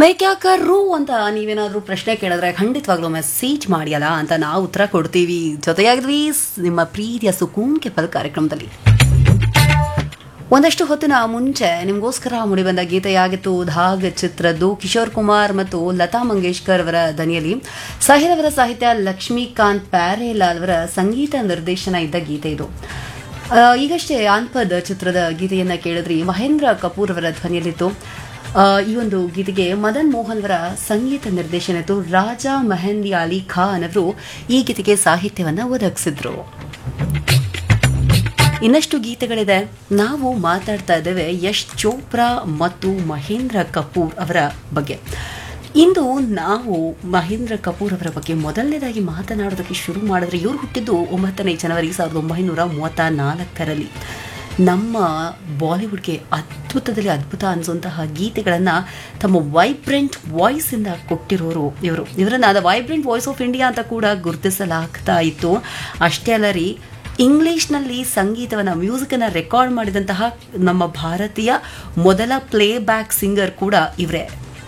ಮೈ ಕ್ಯಾ ಕರ್ರು ಅಂತ ನೀವೇನಾದ್ರೂ ಪ್ರಶ್ನೆ ಕೇಳಿದ್ರೆ ಖಂಡಿತವಾಗ್ಲೂ ಮೆಸೇಜ್ ಮಾಡಿಯಲ್ಲ ಅಂತ ನಾವು ಉತ್ತರ ಕೊಡ್ತೀವಿ ಜೊತೆಯಾಗಿದ್ವಿ ಸ್- ನಿಮ್ಮ ಪ್ರೀತಿಯ ಸುಕೂನ್ ಕೆಪಲ್ ಕಾರ್ಯಕ್ರಮದಲ್ಲಿ ಒಂದಷ್ಟು ಹೊತ್ತಿನ ಮುಂಚೆ ನಿಮಗೋಸ್ಕರ ಮುಡಿಬಂದ ಗೀತೆಯಾಗಿತ್ತು ಧಾಗ್ ಚಿತ್ರದ್ದು ಕಿಶೋರ್ ಕುಮಾರ್ ಮತ್ತು ಲತಾ ಮಂಗೇಶ್ಕರ್ ಅವರ ದನಿಯಲ್ಲಿ ಸಾಹಿರ್ ಅವರ ಸಾಹಿತ್ಯ ಲಕ್ಷ್ಮೀಕಾಂತ್ ಪ್ಯಾರೇಲಾಲ್ ಅವರ ಸಂಗೀತ ನಿರ್ದೇಶನ ಇದ್ದ ಗೀತೆ ಇದು ಆ, ಈಗಷ್ಟೇ ಆನ್ಪದ್ ಚಿತ್ರದ ಗೀತೆಯನ್ನ ಕೇಳಿದ್ರಿ ಮಹೇಂದ್ರ ಕಪೂರ್ ಅವರ ಧ್ವನಿಯಲ್ಲಿತ್ತು ಆ, ಈ ಒಂದು ಗೀತೆಗೆ ಮದನ್ ಮೋಹನ್ ಅವರ ಸಂಗೀತ ನಿರ್ದೇಶನ ಇತ್ತು ರಾಜಾ ಮೆಹಂದಿ ಅಲಿ ಖಾನ್ ಅವರು ಈ ಗೀತೆಗೆ ಸಾಹಿತ್ಯವನ್ನ ಒದಗಿಸಿದ್ರು ಇನ್ನಷ್ಟು ಗೀತೆಗಳಿದೆ ನಾವು ಮಾತಾಡ್ತಾ ಇದ್ದೇವೆ ಯಶ್ ಚೋಪ್ರಾ ಮತ್ತು ಮಹೇಂದ್ರ ಕಪೂರ್ ಅವರ ಬಗ್ಗೆ ಇಂದು ನಾವು ಮಹೇಂದ್ರ ಕಪೂರ್ ಅವರ ಬಗ್ಗೆ ಮೊದಲನೇದಾಗಿ ಮಾತನಾಡೋದಕ್ಕೆ ಶುರು ಮಾಡಿದ್ರೆ ಇವರು ಹುಟ್ಟಿದ್ದು ಒಂಬತ್ತನೇ ಜನವರಿ ಸಾವಿರದ ಒಂಬೈನೂರ ಮೂವತ್ತ ನಾಲ್ಕರಲ್ಲಿ ನಮ್ಮ ಬಾಲಿವುಡ್ಗೆ ಅದ್ಭುತದಲ್ಲಿ ಅದ್ಭುತ ಅನಿಸುವಂತಹ ಗೀತೆಗಳನ್ನು ತಮ್ಮ ವೈಬ್ರೆಂಟ್ ವಾಯ್ಸಿಂದ ಕೊಟ್ಟಿರೋರು ಇವರು ಇವರನ್ನ the vibrant voice of India ಅಂತ ಕೂಡ ಗುರುತಿಸಲಾಗ್ತಾ ಇತ್ತು ಅಷ್ಟೇ ಅಲ್ಲ ರೀ ಇಂಗ್ಲಿಷ್ನಲ್ಲಿ ಸಂಗೀತವನ್ನು ಮ್ಯೂಸಿಕನ್ನು ರೆಕಾರ್ಡ್ ಮಾಡಿದಂತಹ ನಮ್ಮ ಭಾರತೀಯ ಮೊದಲ ಪ್ಲೇ ಬ್ಯಾಕ್ ಸಿಂಗರ್ ಕೂಡ ಇವರೇ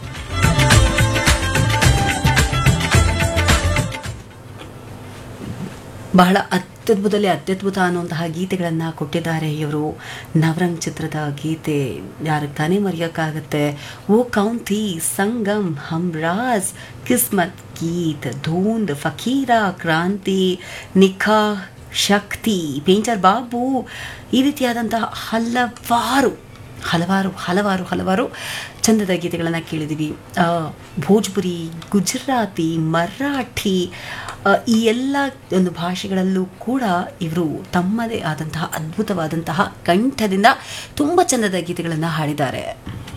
ಬಹಳ ಅತ್ಯದ್ಭುತದಲ್ಲಿ ಅತ್ಯದ್ಭುತ ಅನ್ನುವಂತಹ ಗೀತೆಗಳನ್ನು ಕೊಟ್ಟಿದ್ದಾರೆ ಇವರು ನವರಂಗ್ ಚಿತ್ರದ ಗೀತೆ ಯಾರಿಗೆ ತಾನೇ ಮರೆಯೋಕ್ಕಾಗತ್ತೆ ಓ ಕೌಂತಿ ಸಂಗಮ್ ಹಮ್ರಾಜ್ ಕಿಸ್ಮತ್ ಗೀತ್ ಧೂಂದ್ ಫಕೀರ ಕ್ರಾಂತಿ ನಿಖಾ ಶಕ್ತಿ ಪೇಂಚರ್ ಬಾಬು ಈ ರೀತಿಯಾದಂತಹ ಹಲವಾರು ಹಲವಾರು ಹಲವಾರು ಹಲವಾರು ಚಂದದ ಗೀತೆಗಳನ್ನು ಕೇಳಿದ್ದೀವಿ ಆ, ಭೋಜ್ಪುರಿ ಗುಜರಾತಿ ಮರಾಠಿ ಆ, ಈ ಎಲ್ಲ ಒಂದು ಭಾಷೆಗಳಲ್ಲೂ ಕೂಡ ಇವರು ತಮ್ಮದೇ ಆದಂತಹ ಅದ್ಭುತವಾದಂತಹ ಕಂಠದಿಂದ ತುಂಬ ಚಂದದ ಗೀತೆಗಳನ್ನು ಹಾಡಿದ್ದಾರೆ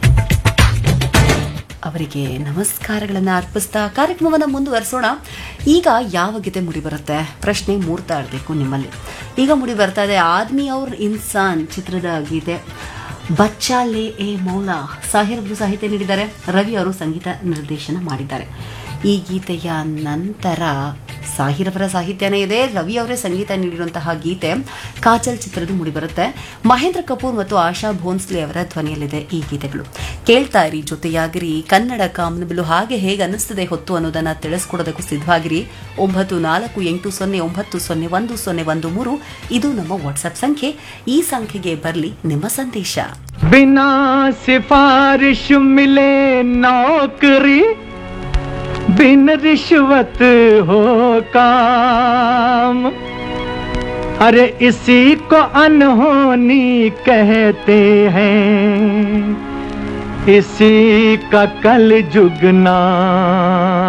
ಅವರಿಗೆ ನಮಸ್ಕಾರಗಳನ್ನು ಅರ್ಪಿಸ್ತಾ ಕಾರ್ಯಕ್ರಮವನ್ನು ಮುಂದುವರಿಸೋಣ ಈಗ ಯಾವ ಗೀತೆ ಮುಡಿ ಬರುತ್ತೆ ಪ್ರಶ್ನೆ ಮೂಡ್ತಾ ಇರಬೇಕು ನಿಮ್ಮಲ್ಲಿ ಈಗ ಮುಡಿ ಬರ್ತಾ ಇದೆ ಆದ್ಮಿ ಅವ್ರ ಇನ್ಸಾನ್ ಚಿತ್ರದ ಗೀತೆ ಬಚ್ಚಾ ಲೇ ಎ ಮೌಲಾ ಸಾಹಿರ್ ಅವರು ಸಾಹಿತ್ಯ ನೀಡಿದ್ದಾರೆ ರವಿ ಅವರು ಸಂಗೀತ ನಿರ್ದೇಶನ ಮಾಡಿದ್ದಾರೆ ಈ ಗೀತೆಯ ನಂತರ ಸಾಹಿರ್ ಅವರ ಸಾಹಿತ್ಯನೇ ಇದೆ ರವಿ ಅವರೇ ಸಂಗೀತ ನೀಡಿರುವಂತಹ ಗೀತೆ ಕಾಜಲ್ ಚಿತ್ರದ ಮುಡಿಬರುತ್ತೆ ಮಹೇಂದ್ರ ಕಪೂರ್ ಮತ್ತು ಆಶಾ ಭೋನ್ಸ್ಲೆ ಅವರ ಧ್ವನಿಯಲ್ಲಿದೆ ಈ ಗೀತೆಗಳು ಕೇಳ್ತಾ ಇರಿ ಜೊತೆಯಾಗಿರಿ ಕನ್ನಡ ಕಾಮನಬಿಲ್ಲು ಹಾಗೆ ಹೇಗೆ ಅನ್ನಿಸ್ತದೆ ಹೊತ್ತು ಅನ್ನೋದನ್ನ ತಿಳಿಸ್ಕೊಡೋದಕ್ಕೂ ಸಿದ್ಧವಾಗಿರಿ ಒಂಬತ್ತು ನಾಲ್ಕು ಎಂಟು ಸೊನ್ನೆ ಒಂಬತ್ತು ಸೊನ್ನೆ ಒಂದು ಸೊನ್ನೆ ಒಂದು ಮೂರು ಇದು ನಮ್ಮ ವಾಟ್ಸ್ಆಪ್ ಸಂಖ್ಯೆ ಈ ಸಂಖ್ಯೆಗೆ ಬರಲಿ ನಿಮ್ಮ ಸಂದೇಶ बिना सिफारिश मिले नौकरी बिन रिश्वत हो काम अरे इसी को अनहोनी कहते हैं इसी का कल जुगना